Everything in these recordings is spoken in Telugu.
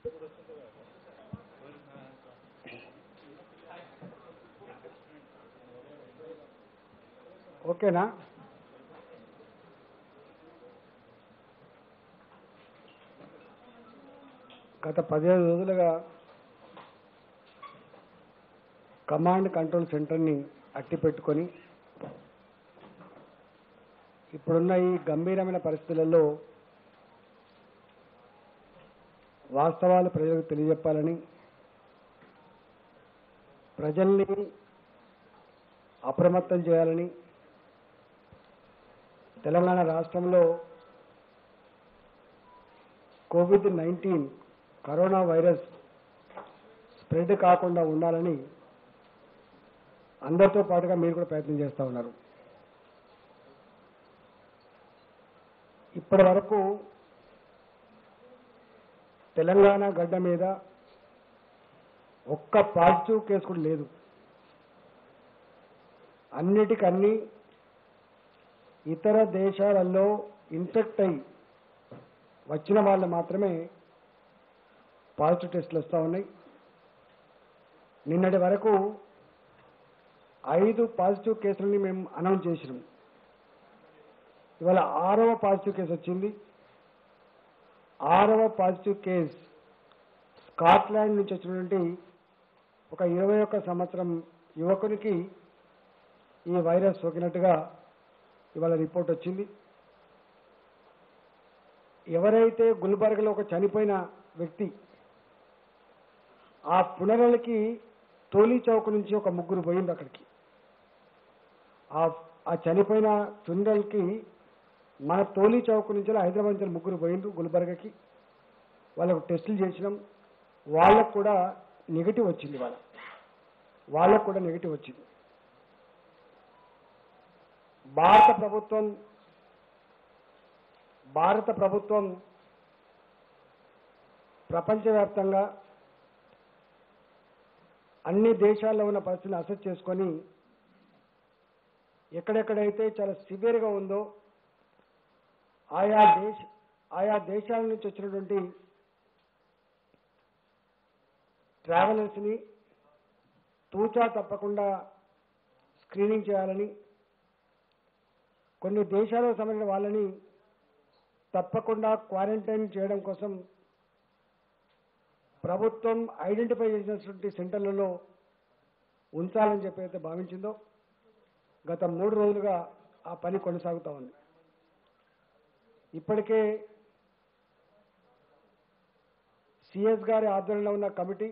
ఓకేనా గత పదిహేను రోజులుగా కమాండ్ కంట్రోల్ సెంటర్ని అట్టి పెట్టుకొని ఇప్పుడున్న ఈ గంభీరమైన పరిస్థితులలో వాస్తవాలు ప్రజలకు తెలియజెప్పాలని ప్రజల్ని అప్రమత్తం చేయాలని తెలంగాణ రాష్ట్రంలో covid nineteen corona virus spread కాకుండా ఉండాలని అందరితో పాటుగా మీరు కూడా ప్రయత్నం చేస్తూ ఉన్నారు ఇప్పటి వరకు తెలంగాణ గడ్డ మీద ఒక్క పాజిటివ్ కేసు కూడా లేదు అన్నిటికన్నీ ఇతర దేశాలలో ఇన్ఫెక్ట్ అయి వచ్చిన వాళ్ళు మాత్రమే పాజిటివ్ టెస్టులు వస్తూ ఉన్నాయి నిన్నటి వరకు ఐదు పాజిటివ్ కేసులని మేము అనౌన్స్ చేసినాం ఇవాళ ఆరవ పాజిటివ్ కేసు వచ్చింది ఆరవ పాజిటివ్ కేస్ స్కాట్లాండ్ నుంచి వచ్చినటువంటి ఒక ఇరవై ఒక్క సంవత్సరం యువకునికి ఈ వైరస్ సోకినట్టుగా ఇవాళ రిపోర్ట్ వచ్చింది ఎవరైతే గుల్బర్గ్లో ఒక చనిపోయిన వ్యక్తి ఆ పునరలకి తోలి చౌక్ నుంచి ఒక ముగ్గురు పోయింది అక్కడికి ఆ ఆ చనిపోయిన funeral మన తోలి చౌక్ నుంచి హైదరాబాద్ నుంచి ముగ్గురు పోయిండ్రు గుల్బర్గకి వాళ్ళకు టెస్టులు చేసినాం వాళ్ళకు కూడా నెగిటివ్ వచ్చింది వాళ్ళ వాళ్ళకు కూడా నెగిటివ్ వచ్చింది భారత ప్రభుత్వం భారత ప్రభుత్వం ప్రపంచవ్యాప్తంగా అన్ని దేశాల్లో ఉన్న పరిస్థితిని అసెస్ చేసుకొని ఎక్కడెక్కడైతే చాలా సివియర్గా ఉందో ఆయా దేశ ఆయా దేశాల నుంచి వచ్చినటువంటి ట్రావెలర్స్ని తూచా తప్పకుండా స్క్రీనింగ్ చేయాలని కొన్ని దేశాలకు సంబంధించిన వాళ్ళని తప్పకుండా క్వారంటైన్ చేయడం కోసం ప్రభుత్వం ఐడెంటిఫై చేసినటువంటి సెంటర్లలో ఉంచాలని చెప్పి అయితే భావించిందో గత మూడు రోజులుగా ఆ పని కొనసాగుతూ ఉంది ఇప్పటికే సిఎస్ గారి ఆధ్వర్యంలో ఉన్న కమిటీ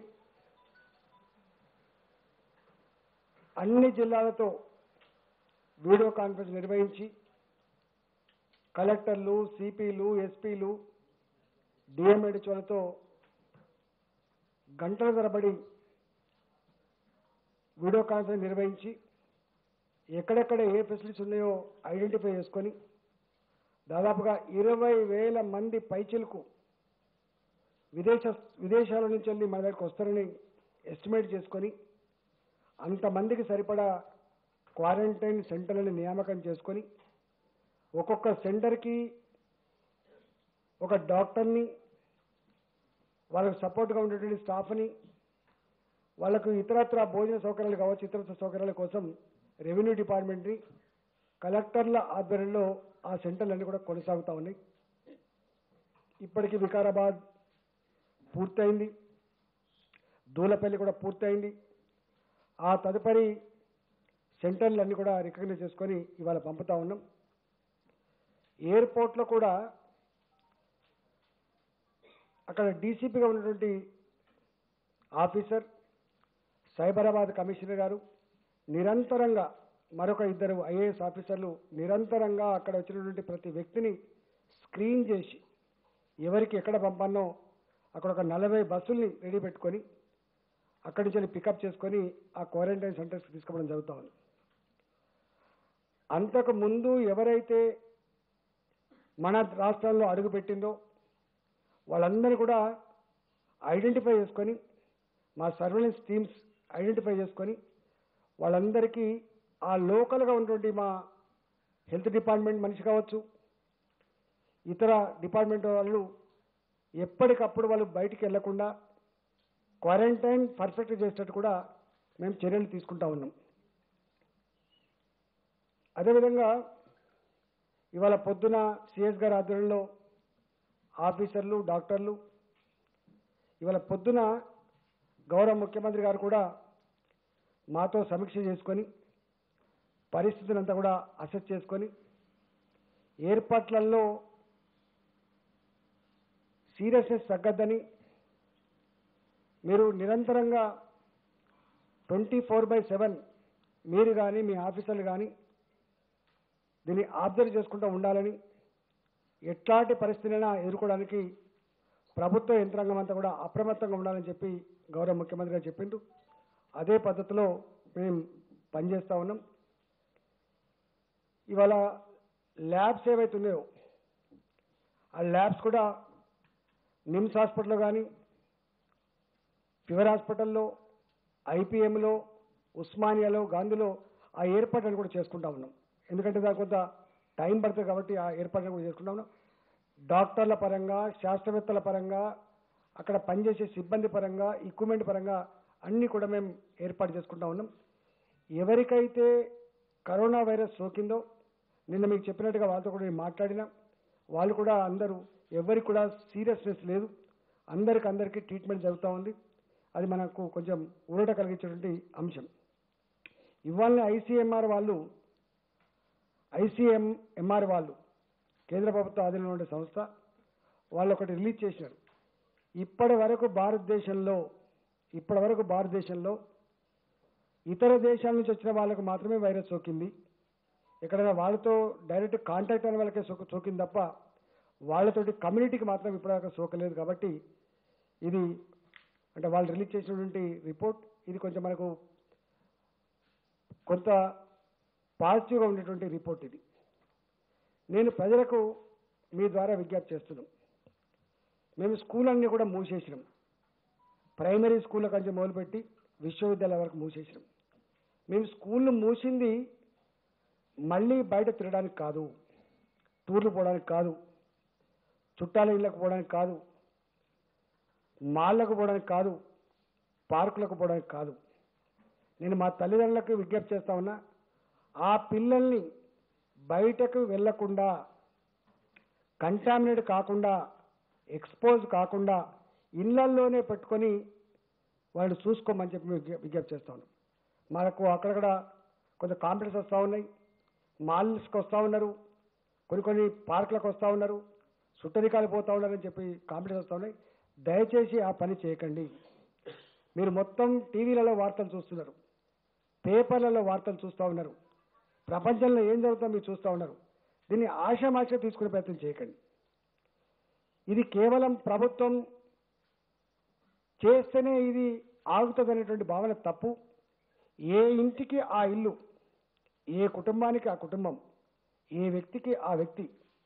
అన్ని జిల్లాలతో వీడియో కాన్ఫరెన్స్ నిర్వహించి కలెక్టర్లు సిపిలు ఎస్పీలు డిఎంఎడ్చోలతో గంటల తరబడి వీడియో కాన్ఫరెన్స్ నిర్వహించి ఎక్కడెక్కడ ఏ ఫెసిలిటీస్ ఉన్నాయో ఐడెంటిఫై చేసుకొని దాదాపుగా ఇరవై వేల మంది పైచిలకు విదేశ విదేశాల నుంచి వెళ్ళి మన దగ్గరికి వస్తారని ఎస్టిమేట్ చేసుకొని అంతమందికి సరిపడా క్వారంటైన్ సెంటర్లని నియామకం చేసుకొని ఒక్కొక్క సెంటర్కి ఒక డాక్టర్ని వాళ్ళకు సపోర్ట్గా ఉండేటువంటి స్టాఫ్ని వాళ్ళకు ఇతరత్ర భోజన సౌకర్యాలు కావచ్చు ఇతరత్ర సౌకర్యాల కోసం రెవెన్యూ డిపార్ట్మెంట్ని కలెక్టర్ల ఆధ్వర్యంలో ఆ సెంటర్లన్నీ కూడా కొనసాగుతూ ఉన్నాయి ఇప్పటికీ వికారాబాద్ పూర్తయింది దూలపల్లి కూడా పూర్తయింది ఆ తదుపరి సెంటర్లన్నీ కూడా రికగ్నైజ్ చేసుకొని ఇవాళ పంపుతా ఉన్నాం ఎయిర్పోర్ట్లో కూడా అక్కడ డీసీపీగా ఉన్నటువంటి ఆఫీసర్ సైబరాబాద్ కమిషనర్ గారు నిరంతరంగా మరొక ఇద్దరు ఐఏఎస్ ఆఫీసర్లు నిరంతరంగా అక్కడ వచ్చినటువంటి ప్రతి వ్యక్తిని స్క్రీన్ చేసి ఎవరికి ఎక్కడ పంపానో అక్కడ ఒక నలభై బస్సుల్ని రెడీ పెట్టుకొని అక్కడి నుంచి వెళ్ళి పికప్ చేసుకొని ఆ క్వారంటైన్ సెంటర్స్కి తీసుకోవడం జరుగుతూ ఉంది అంతకు ముందు ఎవరైతే మన రాష్ట్రాల్లో అడుగుపెట్టిందో వాళ్ళందరినీ కూడా ఐడెంటిఫై చేసుకొని మా సర్వేలెన్స్ టీమ్స్ ఐడెంటిఫై చేసుకొని వాళ్ళందరికీ ఆ లోకల్గా ఉన్నటువంటి మా హెల్త్ డిపార్ట్మెంట్ మనిషి కావచ్చు ఇతర డిపార్ట్మెంట్ వాళ్ళు ఎప్పటికప్పుడు వాళ్ళు బయటికి వెళ్లకుండా క్వారంటైన్ పర్ఫెక్ట్ చేసేటట్టు కూడా మేము చర్యలు తీసుకుంటా ఉన్నాం అదేవిధంగా ఇవాళ పొద్దున సిఎస్ గారి ఆధ్వర్యంలో ఆఫీసర్లు డాక్టర్లు ఇవాళ పొద్దున గౌరవ ముఖ్యమంత్రి గారు కూడా మాతో సమీక్ష చేసుకొని పరిస్థితులంతా కూడా అసెస్ చేసుకొని ఏర్పాట్లలో సీరియస్నెస్ తగ్గద్దని మీరు నిరంతరంగా ట్వంటీ ఫోర్ బై సెవెన్ మీరు కానీ మీ ఆఫీసర్లు కానీ దీన్ని ఆబ్జర్వ్ చేసుకుంటూ ఉండాలని ఎట్లాంటి పరిస్థితులైనా ఎదుర్కోవడానికి ప్రభుత్వ యంత్రాంగం అంతా కూడా అప్రమత్తంగా ఉండాలని చెప్పి గౌరవ ముఖ్యమంత్రి గారు చెప్పిండు అదే పద్ధతిలో మేము పనిచేస్తూ ఉన్నాం ఇవాళ ల్యాబ్స్ ఏవైతే ఉన్నాయో ఆ ల్యాబ్స్ కూడా నిమ్స్ హాస్పిటల్లో కానీ ఫీవర్ హాస్పిటల్లో ఐపీఎంలో ఉస్మానియాలో గాంధీలో ఆ ఏర్పాట్లను కూడా చేసుకుంటా ఉన్నాం ఎందుకంటే దానికి కొంత టైం పడుతుంది కాబట్టి ఆ ఏర్పాట్లను కూడా చేసుకుంటా ఉన్నాం డాక్టర్ల పరంగా శాస్త్రవేత్తల పరంగా అక్కడ పనిచేసే సిబ్బంది పరంగా ఎక్విప్మెంట్ పరంగా అన్నీ కూడా మేము ఏర్పాటు చేసుకుంటా ఉన్నాం ఎవరికైతే కరోనా వైరస్ సోకిందో నిన్న మీకు చెప్పినట్టుగా వాళ్ళతో కూడా నేను మాట్లాడినా వాళ్ళు కూడా అందరూ ఎవరికి కూడా సీరియస్నెస్ లేదు అందరికి అందరికీ ట్రీట్మెంట్ జరుగుతూ ఉంది అది మనకు కొంచెం ఊరట కలిగించేటువంటి అంశం ఇవాళ ఐసీఎంఆర్ వాళ్ళు ఐసీఎం ఎంఆర్ వాళ్ళు కేంద్ర ప్రభుత్వ ఆధీనంలో ఉండే సంస్థ వాళ్ళు ఒకటి రిలీజ్ చేసినారు ఇప్పటి వరకు భారతదేశంలో ఇప్పటి వరకు భారతదేశంలో ఇతర దేశాల నుంచి వచ్చిన వాళ్ళకు మాత్రమే వైరస్ సోకింది ఎక్కడైనా వాళ్ళతో డైరెక్ట్ కాంటాక్ట్ అయిన వాళ్ళకే సోకు సోకింది తప్ప వాళ్ళతోటి కమ్యూనిటీకి మాత్రం ఇప్పటిదాకా సోకలేదు కాబట్టి ఇది అంటే వాళ్ళు రిలీజ్ చేసినటువంటి రిపోర్ట్ ఇది కొంచెం మనకు కొంత పాజిటివ్గా ఉండేటువంటి రిపోర్ట్ ఇది నేను ప్రజలకు మీ ద్వారా విజ్ఞప్తి చేస్తున్నాం మేము స్కూల్ అన్నీ కూడా మూసేసినాం ప్రైమరీ స్కూళ్ళ కంటే మొదలుపెట్టి విశ్వవిద్యాలయం వరకు మూసేసినాం మేము స్కూళ్ళు మూసింది మళ్ళీ బయట తిరగడానికి కాదు టూర్లు పోవడానికి కాదు చుట్టాల ఇళ్ళకు పోవడానికి కాదు మాళ్ళకు పోవడానికి కాదు పార్కులకు పోవడానికి కాదు నేను మా తల్లిదండ్రులకు విజ్ఞప్తి చేస్తా ఉన్నా ఆ పిల్లల్ని బయటకు వెళ్లకుండా కంటామినేట్ కాకుండా ఎక్స్పోజ్ కాకుండా ఇళ్లల్లోనే పెట్టుకొని వాళ్ళు చూసుకోమని చెప్పి మేము విజ్ఞ- విజ్ఞప్తి చేస్తా ఉన్నాం మనకు అక్కడక్కడ కొంత కాంపిటీస్ వస్తూ ఉన్నాయి మాల్స్కి వస్తూ ఉన్నారు కొన్ని కొన్ని పార్కులకు వస్తూ ఉన్నారు సుట్టరికాలు పోతూ ఉన్నారని చెప్పి కాంపిటీస్ వస్తూ ఉన్నాయి దయచేసి ఆ పని చేయకండి మీరు మొత్తం టీవీలలో వార్తలు చూస్తున్నారు పేపర్లలో వార్తలు చూస్తూ ఉన్నారు ప్రపంచంలో ఏం జరుగుతుందో మీరు చూస్తూ ఉన్నారు దీన్ని ఆశామాష తీసుకునే ప్రయత్నం చేయకండి ఇది కేవలం ప్రభుత్వం చేస్తేనే ఇది ఆగుతుంది అనేటువంటి భావన తప్పు ఏ ఇంటికి ఆ ఇల్లు ఏ కుటుంబానికి ఆ కుటుంబం ఏ వ్యక్తికి ఆ వ్యక్తి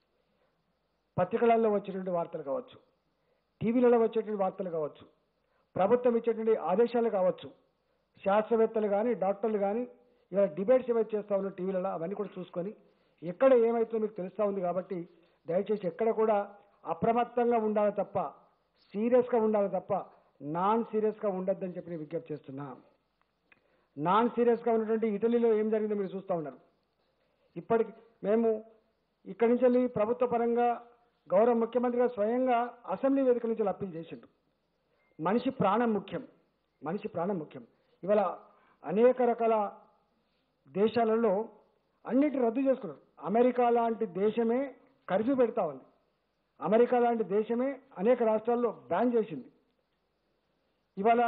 పత్రికలలో వచ్చేటువంటి వార్తలు కావచ్చు టీవీలలో వచ్చేటువంటి వార్తలు కావచ్చు ప్రభుత్వం ఇచ్చేటువంటి ఆదేశాలు కావచ్చు శాస్త్రవేత్తలు కానీ డాక్టర్లు కానీ ఇలా డిబేట్స్ ఏవైతే చేస్తా ఉన్నారు టీవీలలో అవన్నీ కూడా చూసుకొని ఎక్కడ ఏమవుతుందో మీకు తెలుస్తూ ఉంది కాబట్టి దయచేసి ఎక్కడ కూడా అప్రమత్తంగా ఉండాలి తప్ప సీరియస్గా ఉండాలి తప్ప నాన్ సీరియస్గా ఉండొద్దని చెప్పి నేను విజ్ఞప్తి చేస్తున్నా నాన్ సీరియస్గా ఉన్నటువంటి ఇటలీలో ఏం జరిగిందో మీరు చూస్తూ ఉన్నారు ఇప్పటికి మేము ఇక్కడి నుంచి వెళ్ళి ప్రభుత్వ పరంగా గౌరవ ముఖ్యమంత్రి గారు స్వయంగా అసెంబ్లీ వేదిక నుంచి అప్పీల్ చేసిండు మనిషి ప్రాణం ముఖ్యం మనిషి ప్రాణం ముఖ్యం ఇవాళ అనేక రకాల దేశాలలో అన్నిటి రద్దు చేసుకున్నారు అమెరికా లాంటి దేశమే కర్ఫ్యూ పెడతా ఉంది అమెరికా లాంటి దేశమే అనేక రాష్ట్రాల్లో బ్యాన్ చేసింది ఇవాళ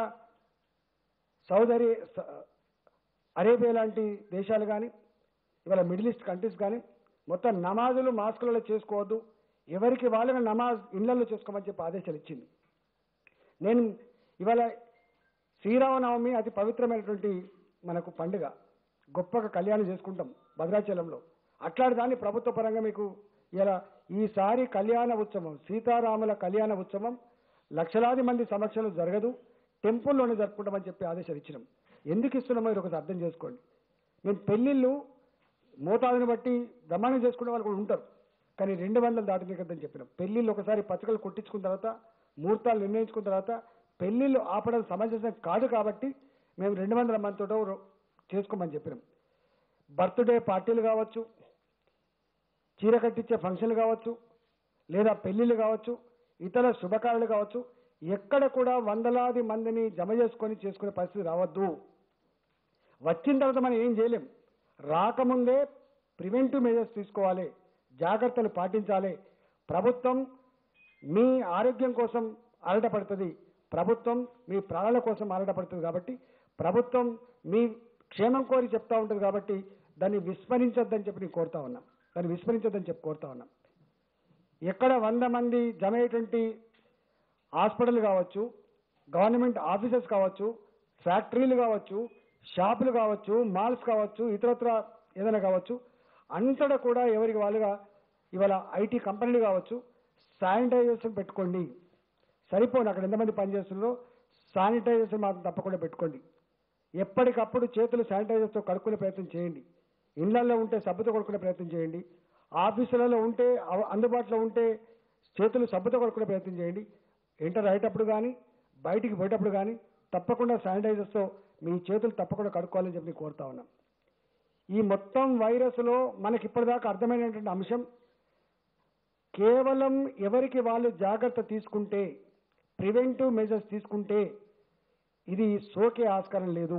సౌదీ అరే స- అరేబియా లాంటి దేశాలు కానీ ఇవాళ మిడిల్ ఈస్ట్ కంట్రీస్ కానీ మొత్తం నమాజులు మాస్కులలో చేసుకోవద్దు ఎవరికి వాళ్ళని నమాజ్ ఇళ్లలో చేసుకోమని చెప్పి ఆదేశాలు ఇచ్చింది నేను ఇవాళ శ్రీరామనవమి అతి పవిత్రమైనటువంటి మనకు పండుగ గొప్పగా కళ్యాణం చేసుకుంటాం భద్రాచలంలో అట్లాంటి దాన్ని ప్రభుత్వ పరంగా మీకు ఇలా ఈసారి కళ్యాణ ఉత్సవం సీతారాముల కళ్యాణ ఉత్సవం లక్షలాది మంది సమక్షంలో జరగదు టెంపుల్లోనే జరుపుకుంటామని చెప్పి ఆదేశాలు ఇచ్చినాం ఎందుకు ఇస్తున్నామో ఇది ఒకటి అర్థం చేసుకోండి మేము పెళ్ళిళ్ళు మోతాదుని బట్టి బ్రహ్మాండం చేసుకునే వాళ్ళు కూడా ఉంటారు కానీ రెండు వందలు దాటనీకద్దని చెప్పినాం పెళ్లిళ్ళు ఒకసారి పత్రికలు కొట్టించుకున్న తర్వాత ముహూర్తాలు నిర్ణయించుకున్న తర్వాత పెళ్లిళ్ళు ఆపడం సమంజసం కాదు కాబట్టి మేము రెండు వందల మందితో చేసుకోమని చెప్పినాం బర్త్డే పార్టీలు కావచ్చు చీర కట్టించే ఫంక్షన్లు కావచ్చు లేదా పెళ్లిళ్ళు కావచ్చు ఇతర శుభకార్యాలు కావచ్చు ఎక్కడ కూడా వందలాది మందిని జమ చేసుకొని చేసుకునే పరిస్థితి రావద్దు వచ్చిన తర్వాత మనం ఏం చేయలేం రాకముందే ప్రివెంటివ్ మెజర్స్ తీసుకోవాలి జాగ్రత్తలు పాటించాలి ప్రభుత్వం మీ ఆరోగ్యం కోసం అరటపడుతుంది ప్రభుత్వం మీ ప్రాణాల కోసం అరటపడుతుంది కాబట్టి ప్రభుత్వం మీ క్షేమం కోరి చెప్తా ఉంటుంది కాబట్టి దాన్ని విస్మరించొద్దని చెప్పి నేను కోరుతా ఉన్నాం దాన్ని విస్మరించొద్దని చెప్పి కోరుతా ఉన్నాం ఎక్కడ వంద మంది జమ అయ్యేటువంటి హాస్పిటల్ కావచ్చు గవర్నమెంట్ ఆఫీసెస్ కావచ్చు ఫ్యాక్టరీలు కావచ్చు షాపులు కావచ్చు మాల్స్ కావచ్చు ఇతరత్ర ఏదైనా కావచ్చు అంతటా కూడా ఎవరికి వాళ్ళుగా ఇవాళ ఐటీ కంపెనీలు కావచ్చు శానిటైజేషన్ పెట్టుకోండి సరిపోను అక్కడ ఎంతమంది పనిచేస్తున్నారో శానిటైజేషన్ మాత్రం తప్పకుండా పెట్టుకోండి ఎప్పటికప్పుడు చేతులు శానిటైజర్తో కడుక్కునే ప్రయత్నం చేయండి ఇళ్లలో ఉంటే సబ్బుతో కడుక్కునే ప్రయత్నం చేయండి ఆఫీసులలో ఉంటే అవ- అందుబాటులో ఉంటే చేతులు సబ్బుతో కడుక్కునే ప్రయత్నం చేయండి ఎంటర్ అయ్యేటప్పుడు కానీ బయటికి పోయేటప్పుడు కానీ తప్పకుండా శానిటైజర్స్తో మీ చేతులు తప్పకుండా కడుక్కోవాలని చెప్పి నేను కోరుతా ఉన్నాం ఈ మొత్తం వైరస్లో మనకి ఇప్పటిదాకా అర్థమైనటువంటి అంశం కేవలం ఎవరికి వాళ్ళు జాగ్రత్త తీసుకుంటే ప్రివెంటివ్ మెజర్స్ తీసుకుంటే ఇది సోకే ఆస్కారం లేదు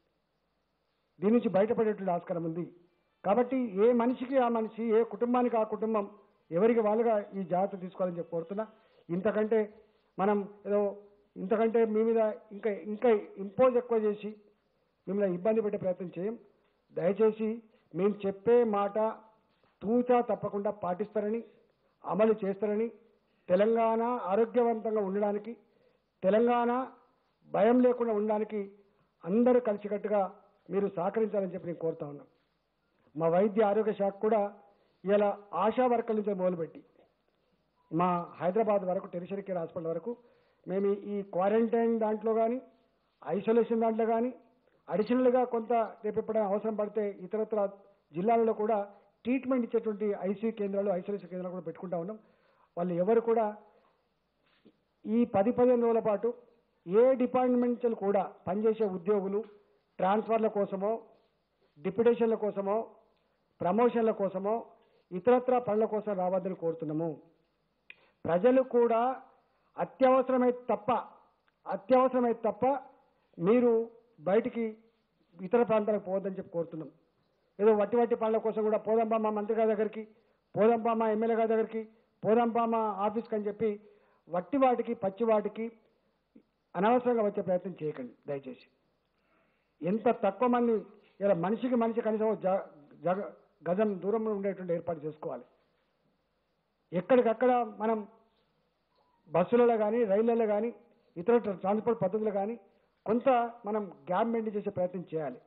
దీని నుంచి బయటపడేటువంటి ఆస్కారం ఉంది కాబట్టి ఏ మనిషికి ఆ మనిషి ఏ కుటుంబానికి ఆ కుటుంబం ఎవరికి వాళ్ళుగా ఈ జాగ్రత్త తీసుకోవాలని చెప్పి కోరుతున్నా ఇంతకంటే మనం ఏదో ఇంతకంటే మీ మీద ఇంకా ఇంకా ఇంపోజ్ ఎక్కువ చేసి మిమ్మల్ని ఇబ్బంది పెట్టే ప్రయత్నం చేయం దయచేసి మేము చెప్పే మాట తూచా తప్పకుండా పాటిస్తారని అమలు చేస్తారని తెలంగాణ ఆరోగ్యవంతంగా ఉండడానికి తెలంగాణ భయం లేకుండా ఉండడానికి అందరూ కలిసికట్టుగా మీరు సహకరించాలని చెప్పి నేను కోరుతా ఉన్నాను మా వైద్య ఆరోగ్య శాఖ కూడా ఇలా ఆశా వర్కర్ల నుంచి మొదలుపెట్టి మా హైదరాబాద్ వరకు టెరిషరీ కేర్ హాస్పిటల్ వరకు మేము ఈ క్వారంటైన్ దాంట్లో కానీ ఐసోలేషన్ దాంట్లో కానీ అడిషనల్గా కొంత రేపు ఎప్పుడైనా అవసరం పడితే ఇతరత్ర జిల్లాలలో కూడా ట్రీట్మెంట్ ఇచ్చేటువంటి ఐసీయూ కేంద్రాలు ఐసోలేషన్ కేంద్రాలు కూడా పెట్టుకుంటా ఉన్నాం వాళ్ళు ఎవరు కూడా ఈ పది పదిహేను రోజుల పాటు ఏ డిపార్ట్మెంట్స్ కూడా పనిచేసే ఉద్యోగులు ట్రాన్స్ఫర్ల కోసమో డిప్యుటేషన్ల కోసమో ప్రమోషన్ల కోసమో ఇతరత్ర పనుల కోసం రావద్దని కోరుతున్నాము ప్రజలు కూడా అత్యవసరమైతే తప్ప అత్యవసరమైతే తప్ప మీరు బయటికి ఇతర ప్రాంతాలకు పోవద్దని చెప్పి కోరుతున్నాం ఏదో వట్టి వట్టి పనుల కోసం కూడా పోదంపా మా మంత్రి గారి దగ్గరికి పోదంపా మా ఎమ్మెల్యే గారి దగ్గరికి పోదంపా మా ఆఫీస్కి అని చెప్పి వట్టి వాటికి పచ్చి వాటికి అనవసరంగా వచ్చే ప్రయత్నం చేయకండి దయచేసి ఎంత తక్కువ మంది ఇలా మనిషికి మనిషి కనీసం ఒక జ జగ గజం దూరంలో ఉండేటువంటి ఏర్పాటు చేసుకోవాలి ఎక్కడికక్కడ మనం బస్సులలో కానీ రైళ్లలో కానీ ఇతర ట్రాన్స్పోర్ట్ పద్ధతులు కానీ కొంత మనం గ్యాప్ మెయింటైన్ చేసే ప్రయత్నం చేయాలి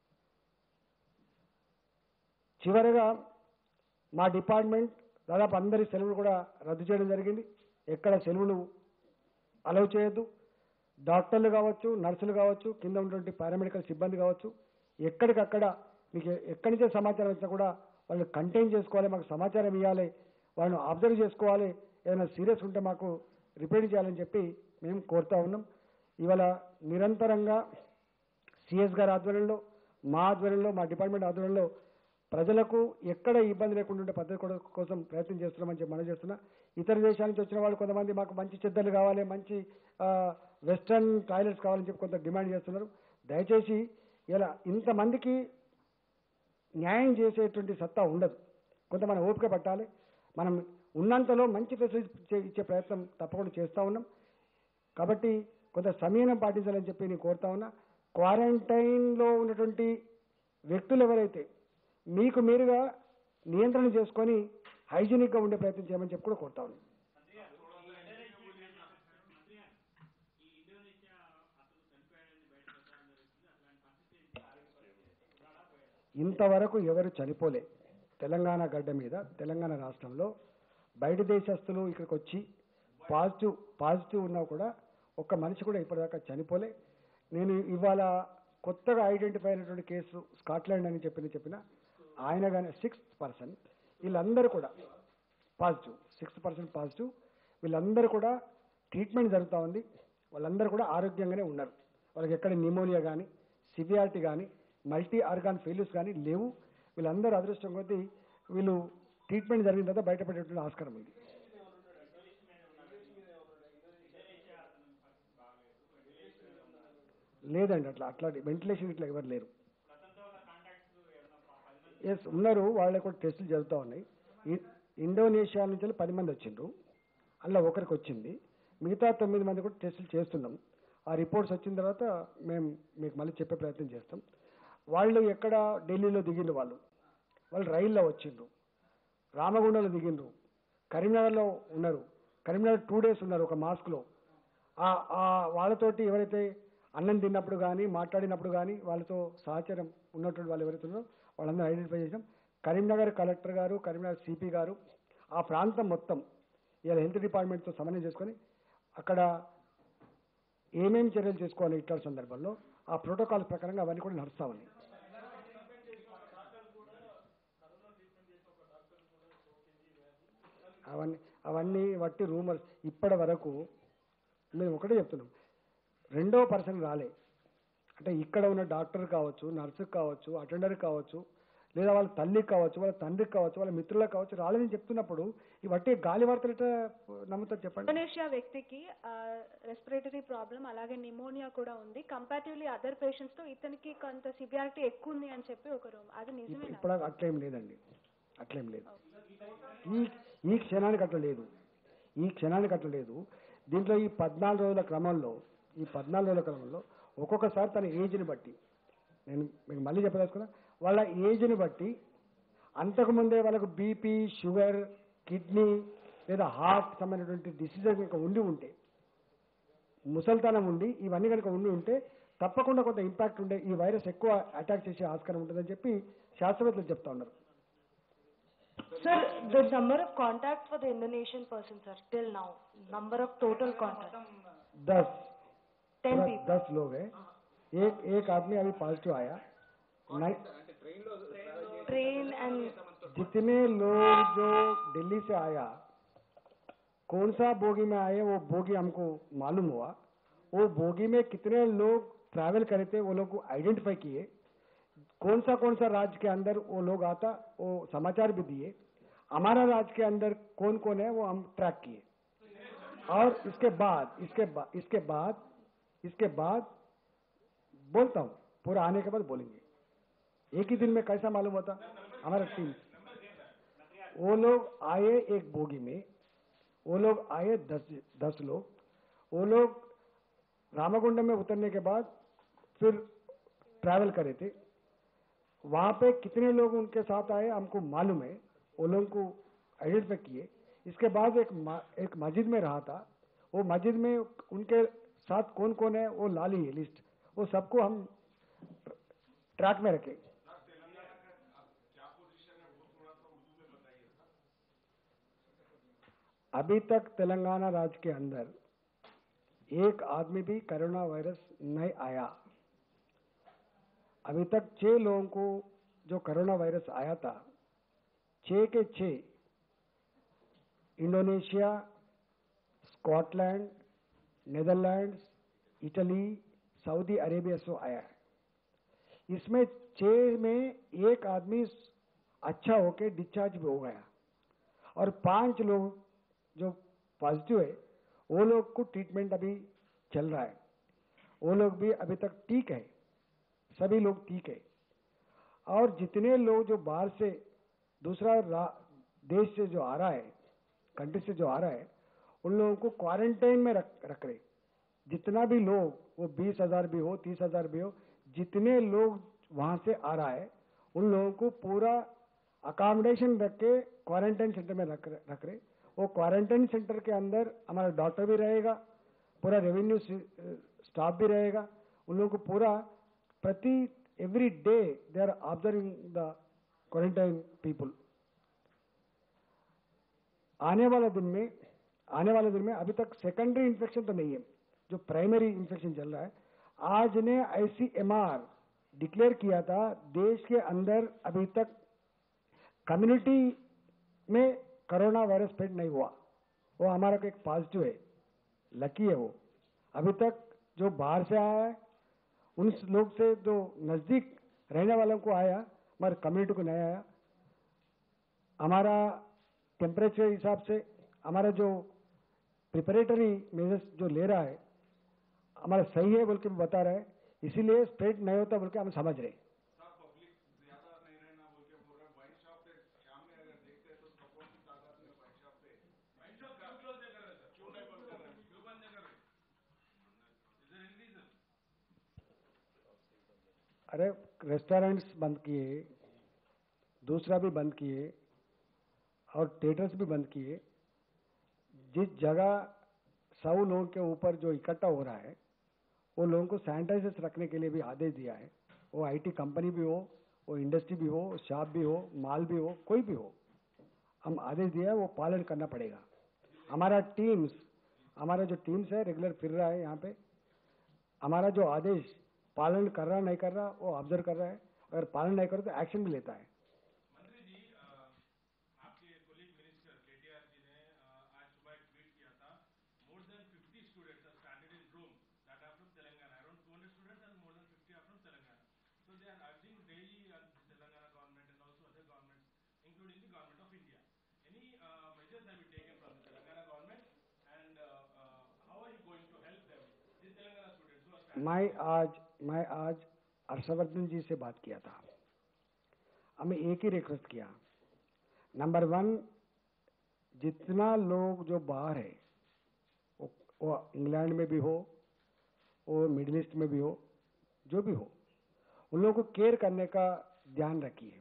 చివరగా మా డిపార్ట్మెంట్ దాదాపు అందరి సెలవులు కూడా రద్దు చేయడం జరిగింది ఎక్కడ సెలవులు అలౌ చేయొద్దు డాక్టర్లు కావచ్చు నర్సులు కావచ్చు కింద ఉన్నటువంటి పారామెడికల్ సిబ్బంది కావచ్చు ఎక్కడికక్కడ మీకు ఎక్కడి నుంచే సమాచారం వచ్చినా కూడా వాళ్ళు కంటైన్ చేసుకోవాలి మాకు సమాచారం ఇవ్వాలి వాళ్ళని అబ్జర్వ్ చేసుకోవాలి ఏదైనా సీరియస్ ఉంటే మాకు రిపేర్ చేయాలని చెప్పి మేము కోరుతా ఉన్నాం ఇవాళ నిరంతరంగా సిఎస్ గారి ఆధ్వర్యంలో మా ఆధ్వర్యంలో మా డిపార్ట్మెంట్ ఆధ్వర్యంలో ప్రజలకు ఎక్కడ ఇబ్బంది లేకుండా ఉండే పద్ధతి కూడా కోసం ప్రయత్నం చేస్తున్నామని చెప్పి మనం చేస్తున్నా ఇతర దేశాల నుంచి వచ్చిన వాళ్ళు కొంతమంది మాకు మంచి చెద్దలు కావాలి మంచి ఆ, వెస్ట్రన్ టాయిలెట్స్ కావాలని చెప్పి కొంత డిమాండ్ చేస్తున్నారు దయచేసి ఇలా ఇంతమందికి న్యాయం చేసేటువంటి సత్తా ఉండదు కొంత మనం ఓపిక పట్టాలి మనం ఉన్నంతలో మంచి ఫెసిలిటీ ఇచ్చే ప్రయత్నం తప్పకుండా చేస్తూ ఉన్నాం కాబట్టి కొంత సమయం పాటించాలని చెప్పి నేను కోరుతా ఉన్నా క్వారంటైన్లో ఉన్నటువంటి వ్యక్తులు ఎవరైతే మీకు మీరుగా నియంత్రణ చేసుకొని హైజీనిక్గా ఉండే ప్రయత్నం చేయమని చెప్పి కూడా కోరుతా ఉన్నాం ఇంతవరకు ఎవరు చనిపోలే తెలంగాణ గడ్డ మీద తెలంగాణ రాష్ట్రంలో బయట దేశస్తులు ఇక్కడికి వచ్చి పాజిటివ్ పాజిటివ్ ఉన్నా కూడా ఒక్క మనిషి కూడా ఇప్పటిదాకా చనిపోలే నేను ఇవాళ కొత్తగా ఐడెంటిఫై అయినటువంటి కేసు స్కాట్లాండ్ అని చెప్పిన చెప్పిన ఆయన కానీ సిక్స్త్ పర్సన్ వీళ్ళందరూ కూడా పాజిటివ్ సిక్స్ పర్సెంట్ పాజిటివ్ వీళ్ళందరూ కూడా ట్రీట్మెంట్ జరుగుతూ ఉంది వాళ్ళందరూ కూడా ఆరోగ్యంగానే ఉన్నారు వాళ్ళకి ఎక్కడ నిమోనియా కానీ సివియారిటీ కానీ మల్టీ ఆర్గాన్ ఫెయిల్యూర్స్ కానీ లేవు వీళ్ళందరూ అదృష్టం కొద్దీ వీళ్ళు ట్రీట్మెంట్ జరిగిన తర్వాత బయటపడేటువంటి ఆస్కారం ఉంది లేదండి అట్లా అట్లా వెంటిలేషన్ ఇట్లా ఎవరు లేరు ఎస్ ఉన్నారు వాళ్ళకి కూడా టెస్టులు జరుగుతూ ఉన్నాయి ఇ- ఇండోనేషియా నుంచి వెళ్ళి పది మంది వచ్చిండ్రు అందులో ఒకరికి వచ్చింది మిగతా తొమ్మిది మంది కూడా టెస్టులు చేస్తున్నాం ఆ రిపోర్ట్స్ వచ్చిన తర్వాత మేము మీకు మళ్ళీ చెప్పే ప్రయత్నం చేస్తాం వాళ్ళు ఎక్కడ ఢిల్లీలో దిగిండ్రు వాళ్ళు వాళ్ళు రైల్లో వచ్చిండ్రు రామగుండంలో దిగిండ్రు కరీంనగర్లో ఉన్నారు కరీంనగర్ టూ డేస్ ఉన్నారు ఒక మాస్క్లో ఆ ఆ వాళ్ళతోటి ఎవరైతే అన్నం తిన్నప్పుడు కానీ మాట్లాడినప్పుడు కానీ వాళ్ళతో సహచరం ఉన్నటువంటి వాళ్ళు ఎవరైతే ఉన్నారో వాళ్ళందరూ ఐడెంటిఫై చేసాం కరీంనగర్ కలెక్టర్ గారు కరీంనగర్ సిపి గారు ఆ ప్రాంతం మొత్తం ఇలా హెల్త్ డిపార్ట్మెంట్తో సమన్వయం చేసుకొని అక్కడ ఏమేమి చర్యలు చేసుకోవాలి ఇట్లాంటి సందర్భంలో ఆ ప్రోటోకాల్ ప్రకారంగా అవన్నీ కూడా నడుస్తా ఉన్నాయి అవన్నీ అవన్నీ బట్టి రూమర్స్ ఇప్పటి వరకు మేము ఒకటే చెప్తున్నాం రెండో పర్సన్ రాలే అంటే ఇక్కడ ఉన్న డాక్టర్ కావచ్చు నర్సుకి కావచ్చు అటెండర్ కావచ్చు లేదా వాళ్ళ తల్లికి కావచ్చు వాళ్ళ తండ్రికి కావచ్చు వాళ్ళ మిత్రులకు కావచ్చు రాలేదని చెప్తున్నప్పుడు ఈ బట్టి గాలి వార్తలు ఎట్లా నమ్ముతారు చెప్పండి ఇండోనేషియా వ్యక్తికి రెస్పిరేటరీ ప్రాబ్లం అలాగే నిమోనియా కూడా ఉంది కంపారిటివ్లీ అదర్ పేషెంట్స్ తో ఇతనికి కొంత సివియారిటీ ఎక్కువ ఉంది అని చెప్పి ఒక రూమ్ అది ఇప్పు- నిజమేనా ఇప్పుడు అట్లేం లేదండి అట్లేం లేదు ఈ ఈ క్షణానికి అట్లా లేదు ఈ క్షణానికి అట్లా లేదు దీంట్లో ఈ పద్నాలుగు రోజుల క్రమంలో ఈ పద్నాలుగు రోజుల క్రమంలో ఒక్కొక్కసారి తన ఏజ్ని బట్టి నేను మీకు మళ్ళీ చెప్పదలుచుకున్నా వాళ్ళ ఏజ్ని బట్టి అంతకుముందే వాళ్ళకు బీపీ షుగర్ కిడ్నీ లేదా హార్ట్ సంబంధించినటువంటి డిసీజెస్ కనుక ఉండి ఉంటే ముసల్తనం ఉండి ఇవన్నీ కనుక ఉండి ఉంటే తప్పకుండా కొంత ఇంపాక్ట్ ఉండే ఈ వైరస్ ఎక్కువ అటాక్ చేసే ఆస్కారం ఉంటుందని చెప్పి శాస్త్రవేత్తలు చెప్తా ఉన్నారు Sir, the number of contacts for the Indonesian person, sir, till now, number of total contacts, दस ten पूरा people. दस लोग हैं एक एक आदमी अभी पॉजिटिव आया नहीं Train and जितने लोग जो दिल्ली से आया कौन सा बोगी में आए वो बोगी हमको मालूम हुआ वो बोगी में कितने लोग ट्रैवल करे थे वो लोग को आइडेंटिफाई किए कौन सा कौन सा राज्य के अंदर वो लोग आता वो समाचार भी दिए हमारा राज्य के अंदर कौन कौन है वो हम ट्रैक किए और इसके बाद इसके बाद इसके बाद इसके बाद बोलता हूँ पूरा आने के बाद बोलेंगे एक ही दिन में कैसा मालूम होता हमारा टीम वो लोग आए एक बोगी में वो लोग आए दस दस लोग वो लोग रामाकुंड में उतरने के बाद फिर ट्रैवल करे थे वहां पे कितने लोग उनके साथ आए हमको मालूम है वो लोगों को आइडेंटिफाई किए इसके बाद एक मा- एक मस्जिद में रहा था वो मस्जिद में उनके साथ कौन कौन है वो ला ली है लिस्ट वो सबको हम ट्रैक में रखे अभी तक तेलंगाना राज्य के अंदर एक आदमी भी कोरोना वायरस नहीं आया अभी तक छह लोगों को जो कोरोना वायरस आया था छह के छह Indonesia Scotland Netherlands Italy Saudi Arabia से आया है इसमें छह में एक आदमी अच्छा होके डिस्चार्ज भी हो गया और पांच लोग जो पॉजिटिव है वो लोग को ट्रीटमेंट अभी चल रहा है वो लोग भी अभी तक ठीक है सभी लोग ठीक है और जितने लोग जो बाहर से दूसरा रा- देश से जो आ रहा है कंट्री से जो आ रहा है उन लोगों को क्वारंटाइन में रख रख रहे जितना भी लोग वो बीस हजार भी हो तीस हजार भी हो जितने लोग वहां से आ रहा है उन लोगों को पूरा अकोमोडेशन रख के क्वारंटाइन सेंटर में रख रख रहे वो क्वारंटाइन सेंटर के अंदर हमारा डॉक्टर भी रहेगा पूरा रेवेन्यू स्टाफ भी रहेगा उन लोगों को पूरा प्रति every day they are observing the quarantine people आने वाला दिन में आने वाले दिन में अभी तक सेकेंडरी इन्फेक्शन तो नहीं है जो प्राइमरी इन्फेक्शन चल रहा है आज ने आईसीएमआर डिक्लेयर किया था देश के अंदर अभी तक कम्युनिटी में कोरोना वायरस स्प्रेड नहीं हुआ वो हमारा को एक पॉजिटिव है लकी है वो अभी तक जो बाहर से आया है उन लोग से जो नज़दीक रहने वालों को आया मगर कम्युनिटी को नहीं आया हमारा टेम्परेचर हिसाब से हमारा जो प्रिपरेटरी मेजर्स जो ले रहा है हमारा सही है बोल के बता रहा है इसीलिए स्प्रेड नहीं होता बोल के हम समझ रहे हैं अरे रेस्टोरेंट्स बंद किए दूसरा भी बंद किए और थिएटर्स भी बंद किए जिस जगह सौ लोगों के ऊपर जो इकट्ठा हो रहा है वो लोगों को सैनिटाइजर्स रखने के लिए भी आदेश दिया है वो आईटी कंपनी भी हो वो इंडस्ट्री भी हो शॉप भी हो माल भी हो कोई भी हो हम आदेश दिया है वो पालन करना पड़ेगा हमारा टीम्स हमारा जो टीम्स है रेगुलर फिर रहा है यहाँ पे हमारा जो आदेश पालन कर रहा नहीं कर रहा वो ऑब्जर्व कर रहा है अगर पालन नहीं करो तो एक्शन भी लेता है मंत्री जी अ, आपके कोलीग मिनिस्टर केटीआर जी ने अ, आज सुबह एक ट्वीट किया था more than 50 students are stranded in room that are from Telangana around 200 students and more than 50 are from telangana so they are urging daily uh, the telangana government and also other governments including the government of india any uh, measures have been taken from the telangana government and uh, uh, how are you going to help them the telangana students who are stranded मैं आज मैं आज हर्षवर्धन जी से बात किया था हमें एक ही रिक्वेस्ट किया नंबर वन जितना लोग जो बाहर है वो, वो इंग्लैंड में भी हो वो मिडिल ईस्ट में भी हो जो भी हो उन लोगों को केयर करने का ध्यान रखिए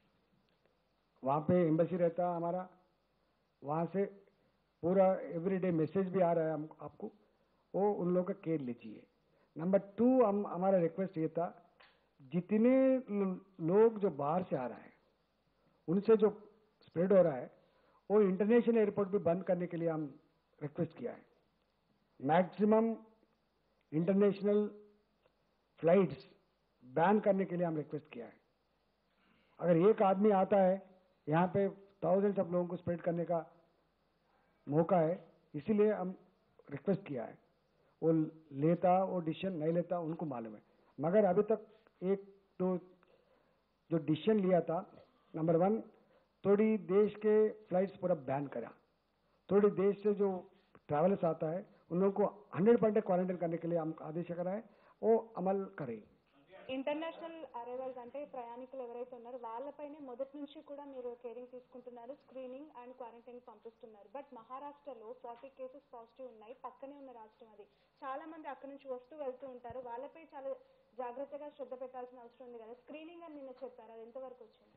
वहाँ पे एम्बेसी रहता है हमारा वहाँ से पूरा एवरीडे मैसेज भी आ रहा है हम आपको वो उन लोगों का केयर लीजिए नंबर टू हम हमारा रिक्वेस्ट ये था जितने लो- लोग जो बाहर से आ रहा है उनसे जो स्प्रेड हो रहा है वो इंटरनेशनल एयरपोर्ट भी बंद करने के लिए हम रिक्वेस्ट किया है मैक्सिमम इंटरनेशनल फ्लाइट्स बैन करने के लिए हम रिक्वेस्ट किया है अगर एक आदमी आता है यहाँ पे थाउजेंड्स ऑफ लोगों को स्प्रेड करने का मौका है इसीलिए हम रिक्वेस्ट किया है वो लेता वो डिसीजन नहीं लेता उनको मालूम है मगर अभी तक एक तो जो डिसीजन लिया था नंबर वन थोड़ी देश के फ्लाइट्स पूरा बैन करा थोड़ी देश से जो ट्रैवलर्स आता है उन लोगों को हंड्रेड परसेंट क्वारंटाइन करने के लिए हम आदेश करा है वो अमल करें ఇంటర్నేషనల్ అరైవల్స్ అంటే ప్రయాణికులు ఎవరైతే ఉన్నారో వాళ్ళపైనే మొదటి నుంచి కూడా మీరు కేరింగ్ తీసుకుంటున్నారు స్క్రీనింగ్ అండ్ క్వారంటైన్ పంపిస్తున్నారు బట్ మహారాష్ట్రలో ఫార్టీ కేసెస్ పాజిటివ్ ఉన్నాయి పక్కనే ఉన్న రాష్ట్రం అది చాలా మంది అక్కడ నుంచి వస్తూ వెళ్తూ ఉంటారు వాళ్ళపై చాలా జాగ్రత్తగా శ్రద్ధ పెట్టాల్సిన అవసరం ఉంది కదా స్క్రీనింగ్ అని నిన్న చెప్పారు అది ఎంతవరకు వచ్చింది